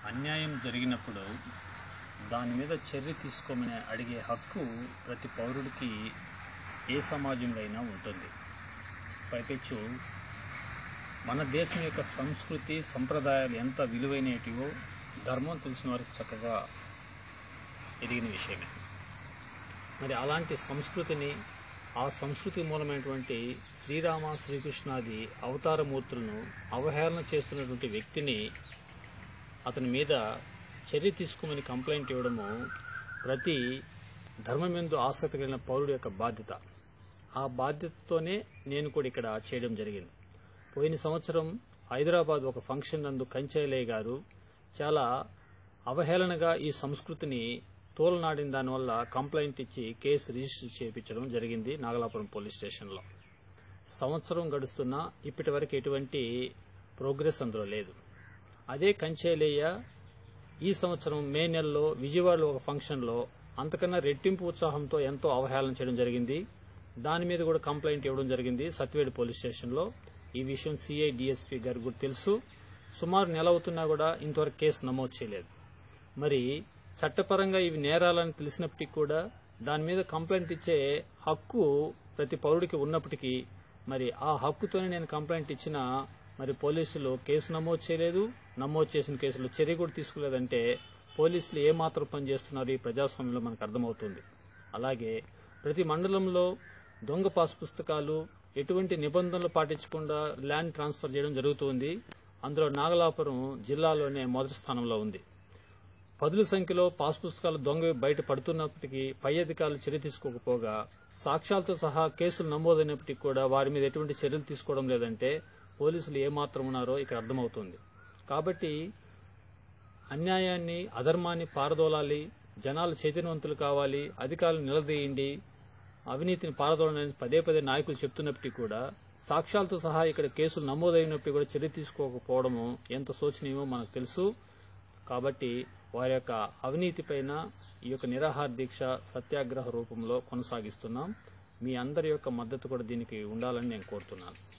అన్యాయం జరిగినప్పుడు దాని మీద చర్య తీసుకోమని అడిగే హక్కు ప్రతి పౌరుడికి ఏ సమాజంలో అయినా ఉంటుంది పైపెచ్చు మన దేశం యొక్క సంస్కృతి సంప్రదాయాలు ఎంత విలువైనటివో ధర్మం తెలిసిన వారికి చక్కగా ఎరిగిన విషయమే మరి అలాంటి సంస్కృతిని ఆ సంస్కృతి మూలమైనటువంటి శ్రీరామ శ్రీకృష్ణాది అవతారమూర్తులను అవహేళన చేస్తున్నటువంటి వ్యక్తిని అతని మీద చర్య తీసుకోమని కంప్లైంట్ ఇవ్వడము ప్రతి ధర్మమెందు ఆసక్తి కలిగిన పౌరుడు యొక్క బాధ్యత ఆ బాధ్యతతోనే నేను కూడా ఇక్కడ చేయడం జరిగింది పోయిన సంవత్సరం హైదరాబాద్ ఒక ఫంక్షన్ నందు కంచైలయ్య గారు చాలా అవహేళనగా ఈ సంస్కృతిని తోలనాడిన దానివల్ల కంప్లైంట్ ఇచ్చి కేసు రిజిస్టర్ చేయించడం జరిగింది నాగలాపురం పోలీస్ స్టేషన్లో సంవత్సరం గడుస్తున్నా ఇప్పటి వరకు ఎటువంటి ప్రోగ్రెస్ అందులో లేదు అదే కంచేలయ్య ఈ సంవత్సరం మే నెలలో విజయవాడలో ఒక ఫంక్షన్లో అంతకన్నా రెట్టింపు ఉత్సాహంతో ఎంతో అవహేళన చేయడం జరిగింది దాని మీద కూడా కంప్లైంట్ ఇవ్వడం జరిగింది సత్యవేడు పోలీస్ స్టేషన్లో ఈ విషయం సిఐ డిఎస్పీ గారికి కూడా తెలుసు సుమారు నెల అవుతున్నా కూడా ఇంతవరకు కేసు నమోదు చేయలేదు మరి చట్టపరంగా ఇవి నేరాలని తెలిసినప్పటికీ కూడా దాని మీద కంప్లైంట్ ఇచ్చే హక్కు ప్రతి పౌరుడికి ఉన్నప్పటికీ మరి ఆ హక్కుతోనే నేను కంప్లైంట్ ఇచ్చినా మరి పోలీసులు కేసు నమోదు చేయలేదు నమోదు చేసిన కేసులో చర్య కూడా తీసుకోలేదంటే పోలీసులు ఏమాత్రం పనిచేస్తున్నారు ఈ ప్రజాస్వామ్యంలో మనకు అర్థమవుతుంది అలాగే ప్రతి మండలంలో దొంగ పాస్ పుస్తకాలు ఎటువంటి నిబంధనలు పాటించకుండా ల్యాండ్ ట్రాన్స్ఫర్ చేయడం జరుగుతుంది అందులో నాగలాపురం జిల్లాలోనే మొదటి స్థానంలో ఉంది పదుల సంఖ్యలో పాస్ పుస్తకాలు దొంగ బయట పడుతున్నప్పటికీ పై అధికారులు చర్య తీసుకోకపోగా సాక్ష్యాలతో సహా కేసులు నమోదైనప్పటికీ కూడా వారి మీద ఎటువంటి చర్యలు తీసుకోవడం లేదంటే పోలీసులు ఏమాత్రం ఉన్నారో ఇక్కడ అర్థమవుతుంది కాబట్టి అన్యాయాన్ని అధర్మాన్ని పారదోలాలి జనాలు చైతన్యవంతులు కావాలి అధికారులు నిలదీయండి అవినీతిని పారదోలని పదే పదే నాయకులు చెప్తున్నప్పటికీ కూడా సాక్ష్యాలతో సహా ఇక్కడ కేసులు నమోదైనప్పటికీ కూడా చర్య తీసుకోకపోవడము ఎంత శోచనీయమో మనకు తెలుసు కాబట్టి వారి యొక్క అవినీతి పైన ఈ యొక్క నిరాహార దీక్ష సత్యాగ్రహ రూపంలో కొనసాగిస్తున్నాం మీ అందరి యొక్క మద్దతు కూడా దీనికి ఉండాలని నేను కోరుతున్నాను